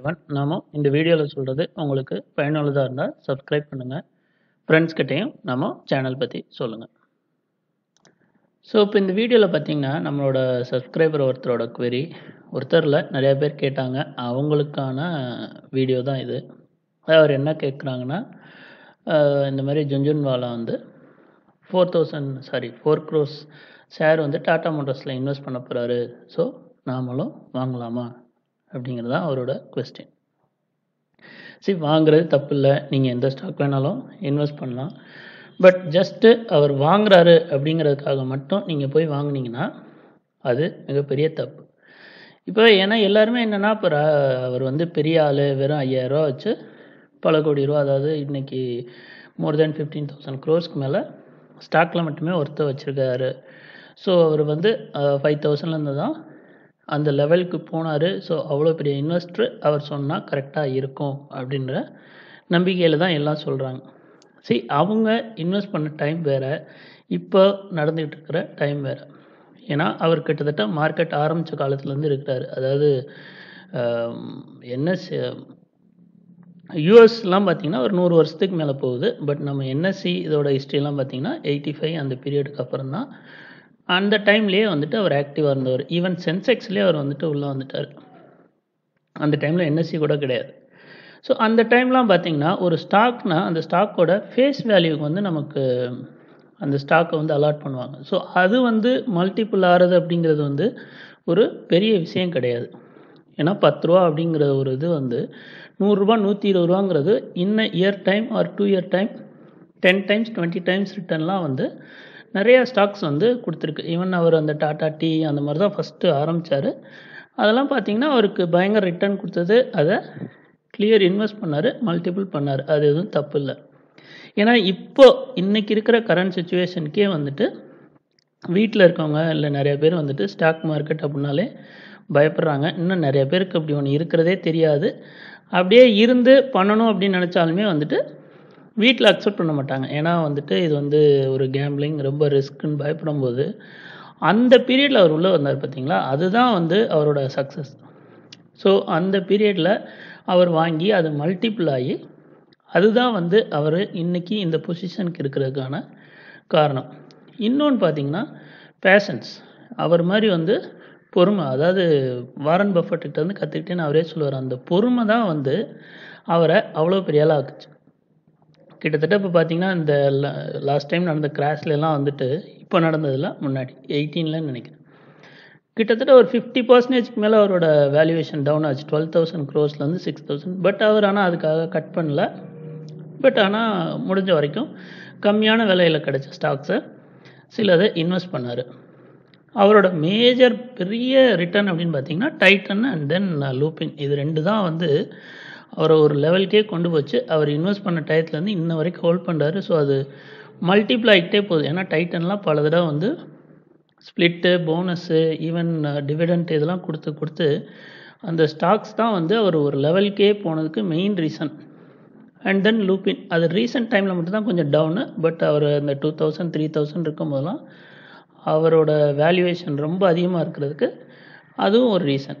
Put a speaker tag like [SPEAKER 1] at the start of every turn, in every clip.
[SPEAKER 1] one நாம இந்த வீடியோவில் சொல்கிறது உங்களுக்கு பயனுள்ளதாக இருந்தால் சப்ஸ்கிரைப் பண்ணுங்கள் ஃப்ரெண்ட்ஸ் கிட்டேயும் நம்ம சேனல் பற்றி சொல்லுங்கள் ஸோ இப்போ இந்த வீடியோவில் பார்த்தீங்கன்னா நம்மளோட சப்ஸ்கிரைபர் ஒருத்தரோட query ஒருத்தரில் நிறைய பேர் கேட்டாங்க அவங்களுக்கான வீடியோ தான் இது அதாவது அவர் என்ன கேட்குறாங்கன்னா ஆஹ் இந்த மாதிரி ஜுன்ஜுன்வாலா வந்து four thousand sorry four crores share வந்து டாடா மோட்டர்ஸில் இன்வெஸ்ட் பண்ண போகிறாரு ஸோ நாமளும் வாங்கலாமா அப்படிங்கிறது தான் அவரோட கொஸ்டின் சரி வாங்குறது தப்பு இல்லை நீங்கள் எந்த ஸ்டாக் வேணாலும் இன்வெஸ்ட் பண்ணலாம் பட் ஜஸ்ட்டு அவர் வாங்குறாரு அப்படிங்கிறதுக்காக மட்டும் நீங்கள் போய் வாங்குனீங்கன்னா அது மிகப்பெரிய தப்பு இப்போ ஏன்னா எல்லாருமே என்னென்னா இப்போ ர- அவர் வந்து பெரிய ஆள் வெறும் ஐயாயிரரூவா வச்சு பல கோடி ரூபா அதாவது இன்னைக்கு மோர் தென் ஃபிஃப்டீன் தௌசண்ட் க்ரோஸ்க்கு மேலே ஸ்டாக்கில் மட்டுமே ஒருத்தர் வச்சுருக்காரு ஸோ அவர் வந்து ஃபைவ் தௌசண்ட்லேருந்து தான் அந்த லெவலுக்கு போனார் ஸோ அவ்வளோ பெரிய இன்வெஸ்டர் அவர் சொன்னால் கரெக்டாக இருக்கும் அப்படின்ற நம்பிக்கையில் தான் எல்லாம் சொல்கிறாங்க சரி அவங்க இன்வெஸ்ட் பண்ண டைம் வேறு இப்போ நடந்துகிட்டு இருக்கிற டைம் வேறு ஏன்னா அவர் கிட்டத்தட்ட மார்க்கெட் ஆரம்பித்த காலத்துலேருந்து இருக்கிறாரு அதாவது என்ன யூஎஸ்லாம் பார்த்தீங்கன்னா ஒரு நூறு வருஷத்துக்கு மேலே போகுது பட் நம்ம என்எஸ்சி இதோட ஹிஸ்ட்ரிலாம் பார்த்தீங்கன்னா எயிட்டி ஃபைவ் அந்த பீரியடுக்கு அப்புறம் தான் அந்த டைம்லேயே வந்துட்டு அவர் ஆக்டிவாக இருந்தவர் ஈவன் சென்செக்ஸ்லேயே அவர் வந்துட்டு உள்ளே வந்துட்டார் அந்த டைமில் என்எஸ்சி கூட கிடையாது ஸோ அந்த டைம்லாம் பார்த்தீங்கன்னா ஒரு ஸ்டாக்னா அந்த ஸ்டாக்கோட ஃபேஸ் வேல்யூக்கு வந்து நமக்கு அந்த ஸ்டாக்கை வந்து அலாட் பண்ணுவாங்க ஸோ அது வந்து மல்டிபிள் ஆகிறது அப்படிங்கிறது வந்து ஒரு பெரிய விஷயம் கிடையாது ஏன்னா பத்து ரூபா அப்படிங்கிற ஒரு இது வந்து நூறுரூவா நூற்றி இருபது ரூபாங்கிறது இன்ன year time or two year time ten times twenty times ரிட்டர்ன்லாம் வந்து நிறைய ஸ்டாக்ஸ் வந்து கொடுத்துருக்கு ஈவன் அவர் அந்த டாடா டீ அந்த மாதிரி தான் ஃபஸ்ட்டு ஆரம்பித்தார் அதெல்லாம் பார்த்தீங்கன்னா அவருக்கு பயங்கர ரிட்டர்ன் கொடுத்தது அதை கிளியர் இன்வெஸ்ட் பண்ணார் மல்டிபிள் பண்ணார் அது எதுவும் தப்பு இல்லை ஏன்னா இப்போ இன்னைக்கு இருக்கிற கரண்ட் சுச்சுவேஷனுக்கே வந்துட்டு வீட்டில் இருக்கவங்க இல்லை நிறைய பேர் வந்துட்டு ஸ்டாக் மார்க்கெட் அப்படின்னாலே பயப்படுறாங்க இன்னும் நிறைய பேருக்கு அப்படி ஒன்று இருக்கிறதே தெரியாது அப்படியே இருந்து பண்ணணும் அப்படின்னு நினச்சாலுமே வந்துட்டு வீட்டில் அக்செப்ட் பண்ண மாட்டாங்க ஏன்னா வந்துட்டு இது வந்து ஒரு கேம்பிளிங் ரொம்ப ரிஸ்க்குன்னு பயப்படும் போது அந்த பீரியடில் அவர் உள்ளே வந்தார் பார்த்தீங்களா அதுதான் வந்து அவரோட சக்ஸஸ் ஸோ அந்த பீரியடில் அவர் வாங்கி அது மல்டிபிள் ஆகி அதுதான் வந்து அவர் இன்னைக்கு இந்த பொசிஷனுக்கு இருக்கிறதுக்கான காரணம் இன்னொன்று பார்த்தீங்கன்னா பேஷன்ஸ் அவர் மாதிரி வந்து பொறுமை அதாவது வாரன் பஃபர்கிட்ட இருந்து கற்றுக்கிட்டேன்னு அவரே சொல்லுவார் அந்த பொறுமை தான் வந்து அவரை அவ்வளோ பெரிய ஆளாக ஆக்குச்சு கிட்டத்தட்ட இப்போ பார்த்தீங்கன்னா இந்த லாஸ்ட் டைம் நடந்த கிராஷ்ல எல்லாம் வந்துட்டு இப்போ நடந்ததில்ல முன்னாடி எயிட்டீனில் நினைக்கிறேன் கிட்டத்தட்ட ஒரு ஃபிஃப்டி பர்சன்டேஜ்க்கு மேலே அவரோட வேல்யூவேஷன் டவுன் ஆச்சு டுவெல் தௌசண்ட் க்ரோஸ்லேருந்து சிக்ஸ் தௌசண்ட் பட் அவர் ஆனால் அதுக்காக கட் பண்ணல பட் ஆனால் முடிஞ்ச வரைக்கும் கம்மியான விலையில் கிடைச்ச ஸ்டாக்ஸை சிலதை இன்வெஸ்ட் பண்ணார் அவரோட மேஜர் பெரிய ரிட்டர்ன் அப்படின்னு பார்த்தீங்கன்னா டைட்டன் அண்ட் தென் லூப்பின் இது ரெண்டு தான் வந்து அவரை ஒரு லெவலுக்கே கொண்டு போச்சு அவர் இன்வெஸ்ட் பண்ண டயத்துலேருந்து இன்ன வரைக்கும் ஹோல்ட் பண்ணுறாரு ஸோ அது மல்டிப்ளை ஆகிட்டே போகுது ஏன்னா டைட்டன்லாம் பல தடவை வந்து ஸ்ப்ளிட்டு போனஸ்ஸு ஈவன் டிவிடெண்ட் இதெல்லாம் கொடுத்து கொடுத்து அந்த ஸ்டாக்ஸ் தான் வந்து அவர் ஒரு லெவலுக்கே போனதுக்கு மெயின் ரீசன் அண்ட் தென் லூப்பின் அது ரீசெண்ட் டைமில் மட்டும்தான் கொஞ்சம் டவுனு பட் அவர் அந்த டூ தௌசண்ட் த்ரீ தௌசண்ட் இருக்கும் போதெல்லாம் அவரோட வேல்யூவேஷன் ரொம்ப அதிகமாக இருக்கிறதுக்கு அதுவும் ஒரு ரீசன்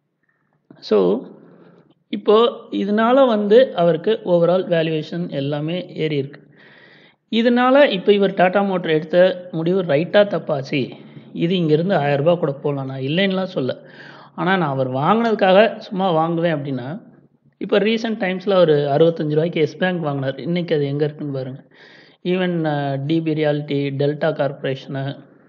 [SPEAKER 1] ஸோ இப்போது இதனால வந்து அவருக்கு ஓவரால் வேல்யூவேஷன் எல்லாமே ஏறி இருக்கு இதனால இப்போ இவர் டாடா மோட்டர் எடுத்த முடிவு ரைட்டாக தப்பாச்சு இது இங்கேருந்து ஆயிரரூபா கூட போகலாம் நான் இல்லைன்னுலாம் சொல்ல ஆனால் நான் அவர் வாங்கினதுக்காக சும்மா வாங்குவேன் அப்படின்னா இப்போ ரீசெண்ட் டைம்ஸில் ஒரு அறுபத்தஞ்சு ரூபாய்க்கு எஸ் பேங்க் வாங்கினார் இன்றைக்கி அது எங்கே இருக்குன்னு பாருங்கள் even DB realty Delta corporation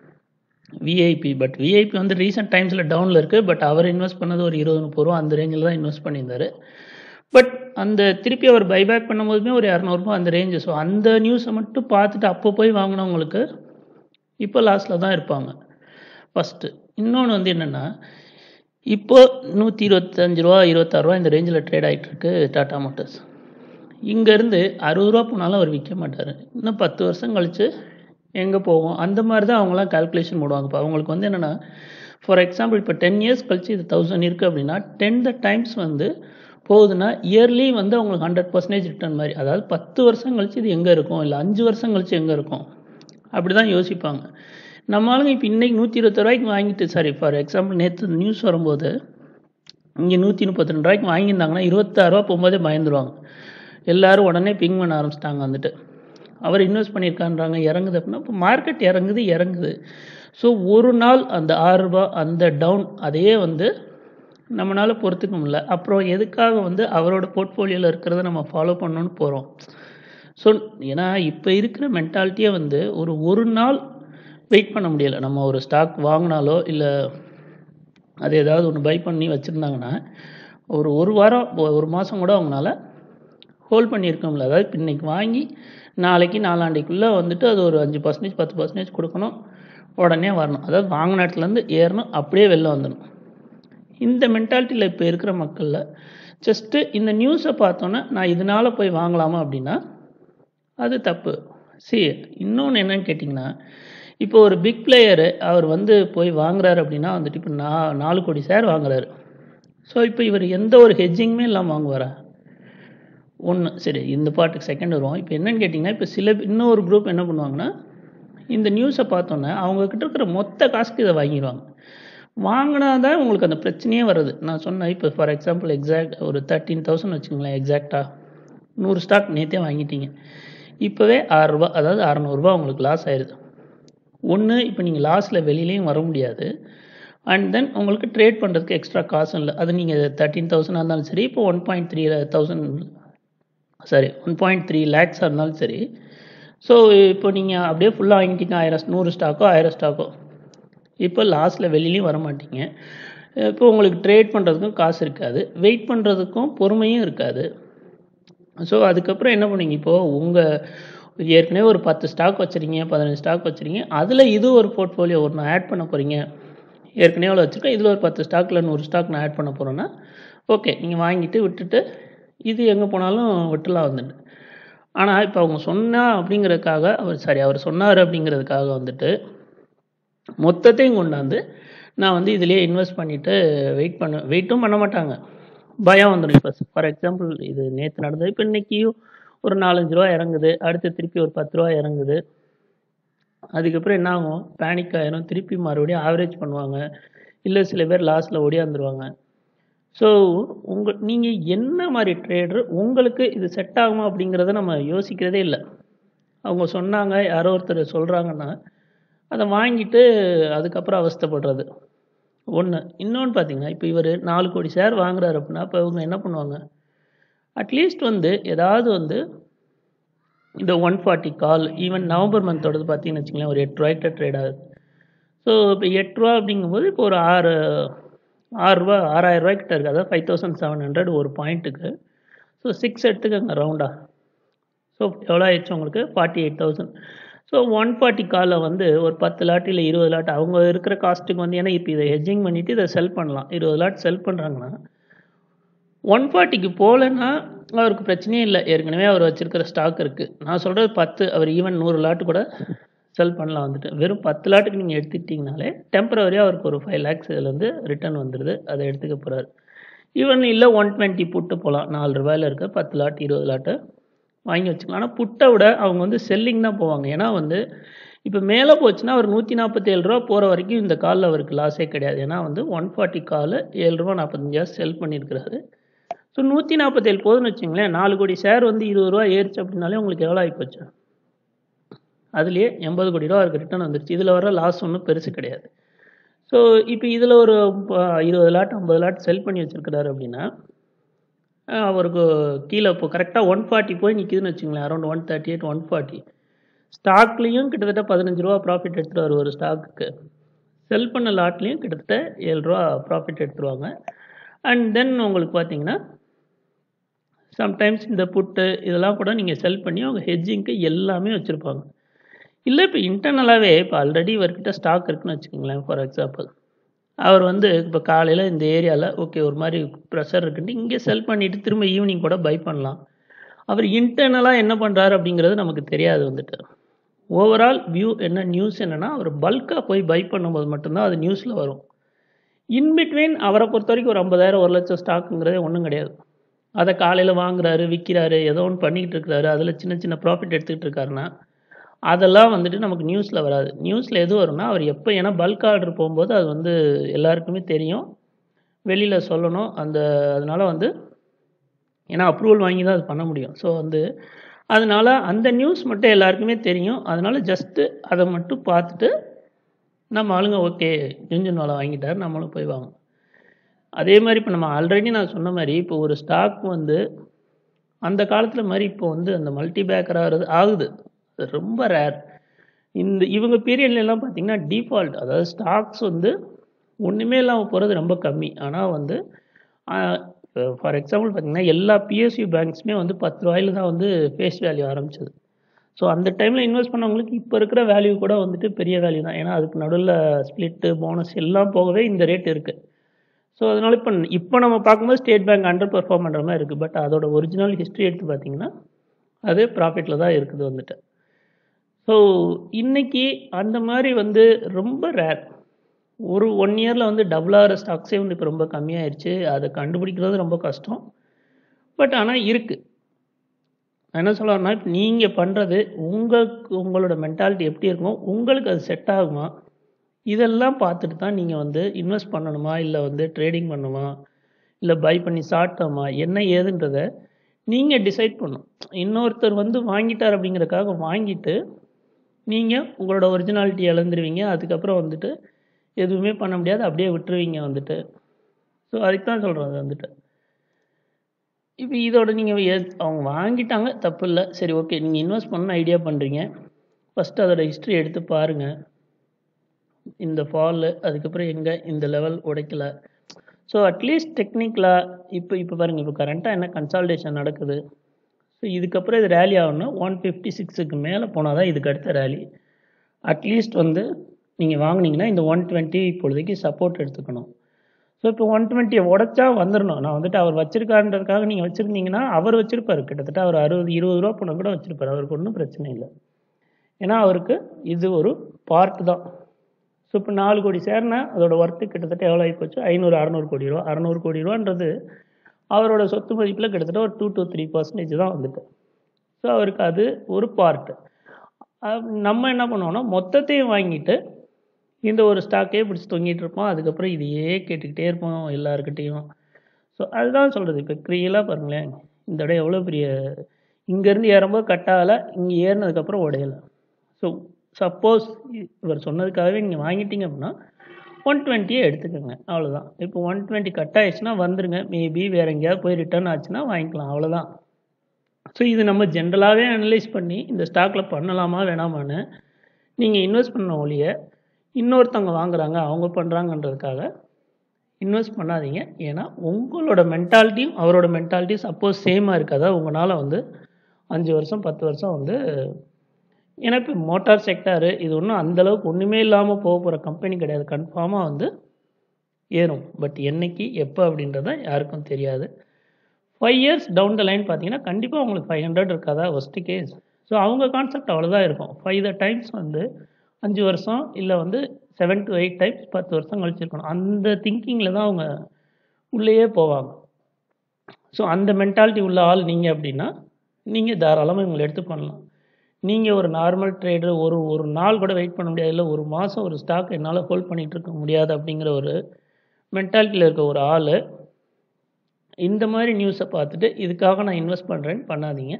[SPEAKER 1] VIP but VIP வந்து ரீசெண்ட் டைம்ஸில் டவுனில் இருக்குது பட் அவர் இன்வெஸ்ட் பண்ணது ஒரு இருபது முப்பது ரூபா அந்த ரேஞ்சில் தான் இன்வெஸ்ட் பண்ணியிருந்தாரு பட் அந்த திருப்பி அவர் பைபேக் பண்ணும்போதுமே ஒரு இரநூறுபா அந்த ரேஞ்சு ஸோ அந்த நியூஸை மட்டும் பார்த்துட்டு அப்போ போய் வாங்கினவங்களுக்கு இப்போ லாஸ்ட்டில் தான் இருப்பாங்க ஃபஸ்ட்டு இன்னொன்று வந்து என்னென்னா இப்போ நூற்றி இருபத்தஞ்சு ரூபா இருபத்தாறு ரூபா இந்த ரேஞ்சில் ட்ரேட் ஆகிட்டு இருக்கு டாடா மோட்டர்ஸ் இங்கேருந்து அறுபது ரூபா போனாலும் அவர் விற்க மாட்டார் இன்னும் பத்து வருஷம் கழித்து எங்கே போவோம் அந்த மாதிரி தான் அவங்களாம் கால்குலேஷன் போடுவாங்க இப்போ அவங்களுக்கு வந்து என்னென்னா ஃபார் எக்ஸாம்பிள் இப்போ டென் இயர்ஸ் கழிச்சு இது தௌசண்ட் இருக்குது அப்படின்னா டென் த டைம்ஸ் வந்து போகுதுன்னா இயர்லி வந்து அவங்களுக்கு ஹண்ட்ரட் பர்சன்டேஜ் ரிட்டர்ன் மாதிரி அதாவது பத்து வருஷம் கழிச்சு இது எங்கே இருக்கும் இல்லை அஞ்சு வருஷம் கழிச்சு எங்கே இருக்கும் அப்படி தான் யோசிப்பாங்க நம்ம ஆளுங்க இப்போ இன்னைக்கு நூற்றி இருபத்தி ரூபாய்க்கு வாங்கிட்டு சாரி ஃபார் எக்ஸாம்பிள் நேற்று நியூஸ் வரும்போது இங்கே நூற்றி முப்பத்தி ரெண்டு ரூபாய்க்கு வாங்கியிருந்தாங்கன்னா இருபத்தாறுரூவா போகும்போதே பயந்துருவாங்க எல்லாரும் உடனே பிங் பண்ண ஆரம்பிச்சிட்டாங்க வந்துட்டு அவர் இன்வெஸ்ட் பண்ணியிருக்கான்றாங்க இறங்குது அப்படின்னா இப்போ மார்க்கெட் இறங்குது இறங்குது ஸோ ஒரு நாள் அந்த ஆறுரூபா அந்த டவுன் அதையே வந்து நம்மளால் பொறுத்துக்க முடியல அப்புறம் எதுக்காக வந்து அவரோட போர்ட்ஃபோலியோவில் இருக்கிறத நம்ம ஃபாலோ பண்ணணும்னு போகிறோம் ஸோ ஏன்னா இப்போ இருக்கிற மென்டாலிட்டியே வந்து ஒரு ஒரு நாள் வெயிட் பண்ண முடியலை நம்ம ஒரு ஸ்டாக் வாங்கினாலோ இல்லை அது ஏதாவது ஒன்று பை பண்ணி வச்சுருந்தாங்கன்னா ஒரு ஒரு வாரம் ஒ- ஒரு மாதம் கூட அவங்களால ஹோல்ட் பண்ணியிருக்கோம்ல அதாவது இப்போ இன்னைக்கு வாங்கி நாளைக்கு நாளாண்டிக்குள்ளே வந்துட்டு அது ஒரு அஞ்சு பர்சன்டேஜ் பத்து பர்சன்டேஜ் கொடுக்கணும் உடனே வரணும் அதாவது வாங்கின இடத்துலேருந்து ஏறணும் அப்படியே வெளில வந்துடணும் இந்த மென்டாலிட்டியில் இப்போ இருக்கிற மக்களில் ஜஸ்ட்டு இந்த நியூஸை பார்த்தோன்னே நான் இதனால் போய் வாங்கலாமா அப்படின்னா அது தப்பு சி இன்னொன்று என்னன்னு கேட்டிங்கன்னா இப்போ ஒரு பிக் பிளேயரு அவர் வந்து போய் வாங்குறாரு அப்படின்னா வந்துட்டு இப்போ நா நாலு கோடி ஷேர் வாங்குறாரு ஸோ இப்போ இவர் எந்த ஒரு ஹெட்ஜிங்குமே இல்லாமல் வாங்குவாரா ஒன்று சரி இந்த பாட்டுக்கு செகண்ட் வருவோம் இப்போ என்னன்னு கேட்டிங்கன்னா இப்போ சில இன்னொரு குரூப் என்ன பண்ணுவாங்கன்னா இந்த நியூஸை பார்த்தோன்னே அவங்கக்கிட்ட இருக்கிற மொத்த காசுக்கு இதை வாங்கிடுவாங்க வாங்கினா தான் உங்களுக்கு அந்த பிரச்சனையே வருது நான் சொன்னேன் இப்போ ஃபார் எக்ஸாம்பிள் எக்ஸாக்ட் ஒரு தேர்ட்டீன் தௌசண்ட் வச்சுங்களேன் எக்ஸாக்டாக நூறு ஸ்டாக் நேற்றே வாங்கிட்டீங்க இப்போவே ஆறுரூபா அதாவது அறநூறுபா உங்களுக்கு லாஸ் ஆயிடுது ஒன்று இப்போ நீங்கள் லாஸில் வெளியிலையும் வர முடியாது அண்ட் தென் உங்களுக்கு ட்ரேட் பண்ணுறதுக்கு எக்ஸ்ட்ரா காசும் இல்லை அது நீங்கள் தேர்ட்டீன் தௌசண்டாக இருந்தாலும் சரி இப்போ one point three thousand sorry one point three லேக்ஸாக இருந்தாலும் சரி ஸோ இப்போ நீங்கள் அப்படியே ஃபுல்லாக வாங்கிட்டீங்க ஆயிரம் நூறு ஸ்டாக்கோ ஆயிரம் ஸ்டாக்கோ இப்போ லாஸ்ட்டில் வெளியிலையும் வர மாட்டீங்க இப்போ உங்களுக்கு ட்ரேட் பண்ணுறதுக்கும் காசு இருக்காது வெயிட் பண்ணுறதுக்கும் பொறுமையும் இருக்காது ஸோ அதுக்கப்புறம் என்ன பண்ணுவீங்க இப்போது உங்கள் ஏற்கனவே ஒரு பத்து ஸ்டாக் வச்சுருங்க பதினஞ்சு ஸ்டாக் வச்சுருங்க அதில் இது ஒரு போர்ட்ஃபோலியோ ஒன்று ஆட் பண்ண போகிறீங்க ஏற்கனவே அவ்வளோ வச்சுருக்கேன் இதில் ஒரு பத்து ஸ்டாக்கில் நூறு ஸ்டாக் நான் ஆட் பண்ண போகிறேன்னா ஓகே நீங்கள் வாங்கிட்டு விட்டுட்டு இது எங்கே போனாலும் விட்டுலாம் வந்துட்டு ஆனால் இப்போ அவங்க சொன்னா அப்படிங்கிறதுக்காக அவர் சாரி அவர் சொன்னார் அப்படிங்கிறதுக்காக வந்துட்டு மொத்தத்தையும் கொண்டாந்து நான் வந்து இதுலேயே இன்வெஸ்ட் பண்ணிவிட்டு வெயிட் பண்ண வெயிட்டும் பண்ண மாட்டாங்க பயம் வந்துடும் இப்போ ஃபார் எக்ஸாம்பிள் இது நேற்று நடந்தது இப்போ இன்னைக்கியும் ஒரு நாலஞ்சு ரூபா இறங்குது அடுத்து திருப்பி ஒரு பத்து ரூபா இறங்குது அதுக்கப்புறம் என்ன ஆகும் பேனிக் ஆயிரும் திருப்பி மறுபடியும் ஆவரேஜ் பண்ணுவாங்க இல்லை சில பேர் லாஸ்ட்டில் ஓடியாந்துருவாங்க ஸோ உங்கள் நீங்கள் என்ன மாதிரி ட்ரேடர் உங்களுக்கு இது செட் ஆகுமா அப்படிங்கிறத நம்ம யோசிக்கிறதே இல்லை அவங்க சொன்னாங்க யாரோ ஒருத்தர் சொல்கிறாங்கன்னா அதை வாங்கிட்டு அதுக்கப்புறம் அவஸ்தைப்படுறது ஒன்று இன்னொன்று பார்த்தீங்கன்னா இப்போ இவர் நாலு கோடி ஷேர் வாங்குறாரு அப்படின்னா இப்போ இவங்க என்ன பண்ணுவாங்க அட்லீஸ்ட் வந்து ஏதாவது வந்து இந்த one forty call even November மந்தோடது பார்த்தீங்கன்னு வச்சுங்களேன் ஒரு எட்டு ரூபாய்க்கிட்ட ட்ரேட் ஆகுது ஸோ இப்போ எட்டு ரூபா அப்படிங்கும்போது இப்போ ஒரு ஆறு ஆறுரூவா ஆறாயிரம் ரூபாய்க்கிட்ட இருக்குது அதாவது ஃபைவ் தௌசண்ட் செவன் ஹண்ட்ரட் ஒரு பாயிண்ட்டுக்கு ஸோ சிக்ஸ் எடுத்துக்கோங்க ரவுண்டா ஸோ எவ்வளோ ஆயிடுச்சு உங்களுக்கு forty eight thousand so one forty காலில் வந்து ஒரு பத்து லாட் இல்லை இருபது லாட் அவங்க இருக்கிற காஸ்ட்டுக்கு வந்து ஏன்னா இப்போ இதை ஹெட்ஜிங் பண்ணிவிட்டு இதை செல் பண்ணலாம் இருபது லாட் செல் பண்ணுறாங்கன்னா ஒன் ஃபார்ட்டிக்கு போகலன்னா அவருக்கு பிரச்சனையே இல்லை ஏற்கனவே அவர் வச்சிருக்கிற ஸ்டாக் இருக்குது நான் சொல்கிறது பத்து அவர் ஈவன் நூறு லாட்டு கூட செல் பண்ணலாம் வந்துட்டு வெறும் பத்து லாட்டுக்கு நீங்கள் எடுத்துக்கிட்டிங்கனாலே டெம்பரவரியாக அவருக்கு ஒரு ஃபைவ் லேக்ஸ் இதுலேருந்து ரிட்டர்ன் வந்துடுது அதை எடுத்துக்க போகிறாரு ஈவன் இல்லை ஒன் டுவெண்ட்டி புட்டு போகலாம் நாலு ரூபாயில் இருக்க பத்து லாட் இருபது லாட்டு வாங்கி வச்சுக்கலாம் ஆனால் புட்டை விட அவங்க வந்து செல்லிங் தான் போவாங்க ஏன்னா வந்து இப்போ மேலே போச்சுன்னா அவர் நூற்றி நாற்பத்தேழு ரூபா போகிற வரைக்கும் இந்த காலில் அவருக்கு லாஸே கிடையாது ஏன்னா வந்து ஒன் ஃபார்ட்டி கால் ஏழு ரூபா நாற்பத்தஞ்சா செல் பண்ணியிருக்கிறாரு ஸோ நூற்றி நாற்பத்தேழு போதுன்னு வச்சுங்களேன் நாலு கோடி ஷேர் வந்து இருபது ரூபா ஏறிச்சு அப்படின்னாலே உங்களுக்கு எவ்வளோ ஆகிப்போச்சு அதுலேயே எண்பது கோடி ரூபா அவருக்கு ரிட்டர்ன் வந்துருச்சு இதில் வர லாஸ் ஒன்றும் பெருசு கிடையாது ஸோ இப்போ இதில் ஒரு ப- இருபது லாட் ஐம்பது லாட் செல் பண்ணி வச்சிருக்கிறாரு அப்படின்னா அஹ் அவருக்கு கீழே இப்போ கரெக்டாக ஒன் ஃபார்ட்டி போய் நிற்கிதுன்னு வச்சுங்களேன் around one thirty eight one forty ஸ்டாக்லேயும் கிட்டத்தட்ட பதினஞ்சு ரூபா ப்ராஃபிட் எடுத்துருவார் ஒரு ஸ்டாக்குக்கு செல் பண்ண லாட்லேயும் கிட்டத்தட்ட ஏழு ரூபா ப்ராஃபிட் எடுத்துருவாங்க அண்ட் தென் உங்களுக்கு பார்த்தீங்கன்னா சம்டைம்ஸ் இந்த புட்டு இதெல்லாம் கூட நீங்கள் செல் பண்ணி அவங்க ஹெட்ஜிங்க்கு எல்லாமே வச்சுருப்பாங்க இல்லை இப்போ இன்டர்னலாகவே இப்போ ஆல்ரெடி இவர்கிட்ட ஸ்டாக் இருக்குன்னு வச்சுக்கோங்களேன் ஃபார் எக்ஸாம்பிள் அவர் வந்து இப்போ காலையில் இந்த ஏரியாவில் ஓகே ஒரு மாதிரி ப்ரெஷர் இருக்குன்ட்டு இங்கே செல் பண்ணிவிட்டு திரும்ப ஈவினிங் கூட பை பண்ணலாம் அவர் இன்டர்னலாக என்ன பண்ணுறாரு அப்படிங்கிறது நமக்கு தெரியாது வந்துட்டு ஓவரால் வியூ என்ன நியூஸ் என்னன்னா அவர் பல்காக போய் பை பண்ணும்போது மட்டும்தான் அது நியூஸில் வரும் இன்பிட்வீன் அவரை பொறுத்த வரைக்கும் ஒரு ஐம்பதாயிரம் ஒரு லட்சம் ஸ்டாக்குங்கிறதே ஒன்றும் கிடையாது அதை காலையில் வாங்குறாரு விற்கிறாரு ஏதோ ஒன்று பண்ணிக்கிட்டு இருக்கிறாரு அதில் சின்ன சின்ன ப்ராஃபிட் எடுத்துக்கிட்டு இருக்காருன்னா அதெல்லாம் வந்துட்டு நமக்கு நியூஸில் வராது நியூஸில் எது வரும்னா அவர் எப்போ ஏன்னா பல்க் ஆர்டர் போகும்போது அது வந்து எல்லாருக்குமே தெரியும் வெளியில் சொல்லணும் அந்த அதனால வந்து ஏன்னா அப்ரூவல் வாங்கி தான் அது பண்ண முடியும் ஸோ வந்து அதனால அந்த நியூஸ் மட்டும் எல்லாருக்குமே தெரியும் அதனால ஜஸ்ட்டு அதை மட்டும் பார்த்துட்டு நம்ம ஆளுங்க ஓகே ஜுன்ஜுன்வாலா வாங்கிட்டார் நம்மளும் போய் வாங்க அதே மாதிரி இப்போ நம்ம ஆல்ரெடி நான் சொன்ன மாதிரி இப்போ ஒரு ஸ்டாக் வந்து அந்த காலத்தில் மாதிரி இப்போ வந்து அந்த மல்டி பேக்கர் ஆகிறது ஆகுது அது ரொம்ப ரேர் இந்த இவங்க பீரியட்ல எல்லாம் பார்த்தீங்கன்னா டிஃபால்ட் அதாவது ஸ்டாக்ஸ் வந்து ஒன்றுமே இல்லாமல் போகிறது ரொம்ப கம்மி ஆனால் வந்து ஃபார் எக்ஸாம்பிள் பார்த்தீங்கன்னா எல்லா பிஎஸ்யூ பேங்க்ஸுமே வந்து பத்து ரூபாயில தான் வந்து ஃபேஸ் வேல்யூ ஆரம்பிச்சது ஸோ அந்த டைமில் இன்வெஸ்ட் பண்ணவங்களுக்கு இப்போ இருக்கிற வேல்யூ கூட வந்துட்டு பெரிய வேல்யூ தான் ஏன்னா அதுக்கு நடுவில் ஸ்ப்ளிட்டு போனஸ் எல்லாம் போகவே இந்த ரேட் இருக்குது ஸோ அதனால இப்போ இப்போ நம்ம பார்க்கும்போது ஸ்டேட் பேங்க் அண்டர் பெர்ஃபார்ம் பண்ணுற மாதிரி இருக்குது பட் அதோட ஒரிஜினல் ஹிஸ்ட்ரி எடுத்து பார்த்தீங்கன்னா அது ப்ராஃபிட்டில் தான் இருக்குது வந்துட்டு ஸோ இன்னைக்கு அந்த மாதிரி வந்து ரொம்ப ரேர் ஒரு ஒன் இயரில் வந்து டபுள் ஆகிற ஸ்டாக்ஸே வந்து இப்போ ரொம்ப கம்மியாயிருச்சு அதை கண்டுபிடிக்கிறது ரொம்ப கஷ்டம் பட் ஆனால் இருக்குது நான் என்ன சொல்லணும்னா இப்போ நீங்கள் பண்ணுறது உங்களுக்கு உங்களோட மென்டாலிட்டி எப்படி இருக்கும் உங்களுக்கு அது செட் ஆகுமா இதெல்லாம் பார்த்துட்டு தான் நீங்கள் வந்து இன்வெஸ்ட் பண்ணணுமா இல்லை வந்து ட்ரேடிங் பண்ணுமா இல்லை பை பண்ணி சாப்பிட்டோமா என்ன ஏதுன்றதை நீங்கள் டிசைட் பண்ணும் இன்னொருத்தர் வந்து வாங்கிட்டார் அப்படிங்கிறதுக்காக வாங்கிட்டு நீங்கள் உங்களோட ஒரிஜினாலிட்டி இழந்துருவீங்க அதுக்கப்புறம் வந்துட்டு எதுவுமே பண்ண முடியாது அப்படியே விட்டுருவீங்க வந்துட்டு ஸோ அதுக்கு தான் சொல்கிறேன் அது வந்துட்டு இப்போ இதோட நீங்கள் அவங்க வாங்கிட்டாங்க தப்பு இல்லை சரி ஓகே நீங்கள் இன்வெஸ்ட் பண்ண ஐடியா பண்ணுறீங்க ஃபஸ்ட்டு அதோட ஹிஸ்ட்ரி எடுத்து பாருங்கள் இந்த ஃபாலு அதுக்கப்புறம் எங்கே இந்த லெவல் உடைக்கல ஸோ அட்லீஸ்ட் டெக்னிக்கலாக இப்போ இப்போ பாருங்கள் இப்போ கரண்ட்டாக என்ன கன்சால்டேஷன் நடக்குது ஸோ இதுக்கப்புறம் இது ரேலி ஆகணும் ஒன் ஃபிஃப்டி சிக்ஸுக்கு மேலே போனால் தான் இதுக்கு அடுத்த ரேலி அட்லீஸ்ட் வந்து நீங்கள் வாங்குனீங்கன்னா இந்த ஒன் டுவெண்ட்டி இப்பொழுதைக்கு சப்போர்ட் எடுத்துக்கணும் ஸோ இப்போ ஒன் டுவெண்ட்டியை உடச்சா வந்துடணும் நான் வந்துட்டு அவர் வச்சிருக்காருன்றதுக்காக நீங்கள் வச்சுருந்தீங்கன்னா அவர் வச்சிருப்பாரு கிட்டத்தட்ட அவர் அறுபது இருபது ரூபா பணம் கூட வச்சிருப்பாரு அவருக்கு ஒன்றும் பிரச்சனை இல்லை ஏன்னா அவருக்கு இது ஒரு பார்ட் தான் ஸோ இப்போ நாலு கோடி சேர்னா அதோட ஒர்த்து கிட்டத்தட்ட எவ்வளோ ஆகி போச்சு ஐநூறு அறநூறு கோடி ரூபா அறநூறு கோடி ரூபான்றது அவரோட சொத்து மதிப்பில் கிட்டத்தட்ட ஒரு டூ டு த்ரீ பர்சன்டேஜ் தான் வந்துட்டு ஸோ அவருக்கு அது ஒரு பார்ட்டு நம்ம என்ன பண்ணுவோம்னா மொத்தத்தையும் வாங்கிட்டு இந்த ஒரு ஸ்டாக்கே பிடிச்சி தொங்கிட்டு இருப்போம் அதுக்கப்புறம் இதையே கேட்டுக்கிட்டே இருப்போம் எல்லாருக்கிட்டேயும் ஸோ அதுதான் சொல்கிறது இப்போ க்ரியலாக பாருங்களேன் இந்த இடம் எவ்வளோ பெரிய இங்கேருந்து ஏறும்போது கட்டாகலை இங்கே ஏறினதுக்கப்புறம் உடையலை ஸோ சப்போஸ் இவர் சொன்னதுக்காகவே நீங்கள் வாங்கிட்டீங்க அப்படின்னா ஒன் டுவெண்ட்டியே எடுத்துக்கோங்க அவ்வளோதான் இப்போ ஒன் டுவெண்ட்டி கட் ஆயிடுச்சுன்னா வந்துருங்க மேபி வேறு எங்கேயாவது போய் ரிட்டர்ன் ஆச்சுன்னா வாங்கிக்கலாம் அவ்வளோதான் ஸோ இது நம்ம ஜென்ரலாகவே அனலைஸ் பண்ணி இந்த ஸ்டாக்கில் பண்ணலாமா வேணாமான்னு நீங்கள் இன்வெஸ்ட் பண்ண ஒழிய இன்னொருத்தவங்க வாங்குறாங்க அவங்க பண்ணுறாங்கன்றதுக்காக இன்வெஸ்ட் பண்ணாதீங்க ஏன்னா உங்களோட மென்டாலிட்டியும் அவரோட மென்டாலிட்டியும் சப்போஸ் சேமாக இருக்காதா உங்களால் வந்து அஞ்சு வருஷம் பத்து வருஷம் வந்து ஏன்னா இப்போ மோட்டார் செக்டாரு இது ஒன்றும் அந்தளவுக்கு ஒன்றுமே இல்லாமல் போக போகிற கம்பெனி கிடையாது கன்ஃபார்மாக வந்து ஏறும் பட் என்னைக்கு எப்போ அப்படின்றத யாருக்கும் தெரியாது five years down the line பார்த்தீங்கன்னா கண்டிப்பாக உங்களுக்கு ஃபைவ் ஹண்ட்ரட் இருக்காதா ஒஸ்ட்டு கேஸ் ஸோ அவங்க கான்செப்ட் அவ்வளோதான் இருக்கும் ஃபைவ் த டைம்ஸ் வந்து அஞ்சு வருஷம் இல்லை வந்து செவன் டு எயிட் டைம்ஸ் பத்து வருஷம் கழிச்சிருக்கணும் அந்த திங்கிங்கில் தான் அவங்க உள்ளேயே போவாங்க ஸோ அந்த மென்டாலிட்டி உள்ள ஆள் நீங்கள் அப்படின்னா நீங்கள் தாராளமாக இவங்களை எடுத்து பண்ணலாம் நீங்கள் ஒரு நார்மல் ட்ரேடர் ஒரு ஒரு நாள் கூட வெயிட் பண்ண முடியாது இல்லை ஒரு மாதம் ஒரு ஸ்டாக் என்னால் ஹோல்ட் பண்ணிகிட்டு இருக்க முடியாது அப்படிங்கிற ஒரு மென்டாலிட்டியில் இருக்க ஒரு ஆள் இந்த மாதிரி நியூஸை பார்த்துட்டு இதுக்காக நான் இன்வெஸ்ட் பண்ணுறேன்னு பண்ணாதீங்க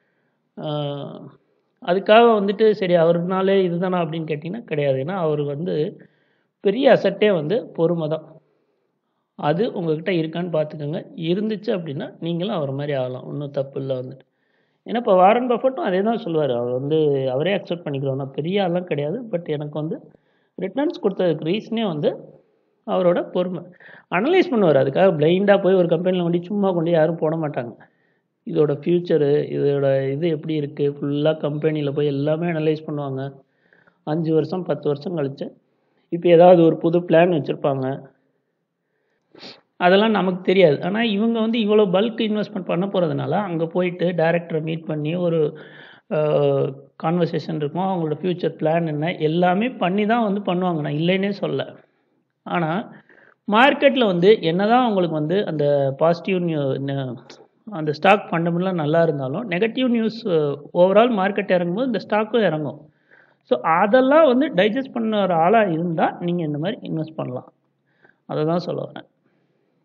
[SPEAKER 1] அதுக்காக வந்துட்டு சரி அவருனாலே இதுதானா அப்படின்னு கேட்டிங்கன்னா கிடையாது ஏன்னா அவர் வந்து பெரிய அசட்டே வந்து பொறுமை தான் அது உங்ககிட்ட இருக்கான்னு பார்த்துக்கோங்க இருந்துச்சு அப்படின்னா நீங்களும் அவர் மாதிரி ஆகலாம் ஒன்றும் தப்பு இல்லை வந்துட்டு ஏன்னா இப்போ வாரன் பஃபட்டும் அதே தான் சொல்லுவார் அவர் வந்து அவரே அக்செப்ட் பண்ணிக்கிறோம் நான் பெரிய ஆள்லாம் கிடையாது பட் எனக்கு வந்து ரிட்டர்ன்ஸ் கொடுத்ததுக்கு ரீசனே வந்து அவரோட பொறுமை அனலைஸ் பண்ணுவார் அதுக்காக பிளைண்டாக போய் ஒரு கம்பெனியில் கொண்டு சும்மா கொண்டு யாரும் போட மாட்டாங்க இதோட ஃப்யூச்சரு இதோட இது எப்படி இருக்குது ஃபுல்லாக கம்பெனியில் போய் எல்லாமே அனலைஸ் பண்ணுவாங்க அஞ்சு வருஷம் பத்து வருஷம் கழிச்சு இப்போ ஏதாவது ஒரு புது பிளான் வச்சுருப்பாங்க அதெல்லாம் நமக்கு தெரியாது ஆனால் இவங்க வந்து இவ்வளோ பல்க் இன்வெஸ்ட்மெண்ட் பண்ண போகிறதுனால அங்கே போயிட்டு டேரக்டரை மீட் பண்ணி ஒரு கான்வர்சேஷன் இருக்கும் அவங்களோட ஃப்யூச்சர் பிளான் என்ன எல்லாமே பண்ணி தான் வந்து பண்ணுவாங்க நான் இல்லைன்னே சொல்ல ஆனால் மார்க்கெட்டில் வந்து என்ன தான் அவங்களுக்கு வந்து அந்த பாசிட்டிவ் நியூ அந்த ஸ்டாக் ஃபண்டமெண்டலாக நல்லா இருந்தாலும் நெகட்டிவ் நியூஸ் ஓவரால் மார்க்கெட் இறங்கும்போது இந்த ஸ்டாக்கும் இறங்கும் ஸோ அதெல்லாம் வந்து டைஜஸ்ட் பண்ண ஒரு ஆளாக இருந்தால் நீங்கள் இந்த மாதிரி இன்வெஸ்ட் பண்ணலாம் அதை தான் சொல்ல வரேன்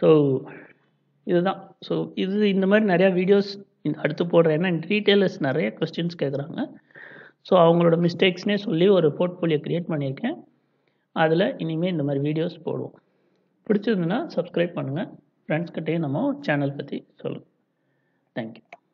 [SPEAKER 1] ஸோ இதுதான் ஸோ இது இந்த மாதிரி நிறையா வீடியோஸ் அடுத்து போடுறேன் ஏன்னா டீட்டெயிலர்ஸ் நிறைய கொஸ்டின்ஸ் கேட்குறாங்க ஸோ அவங்களோட மிஸ்டேக்ஸ்னே சொல்லி ஒரு போர்ட்ஃபோலியோ க்ரியேட் பண்ணியிருக்கேன் அதில் இனிமேல் இந்த மாதிரி வீடியோஸ் போடுவோம் பிடிச்சிருந்துன்னா சப்ஸ்கிரைப் பண்ணுங்கள் ஃப்ரெண்ட்ஸ்கிட்டையும் நம்ம சேனல் பற்றி சொல்லுங்கள் தேங்க்யூ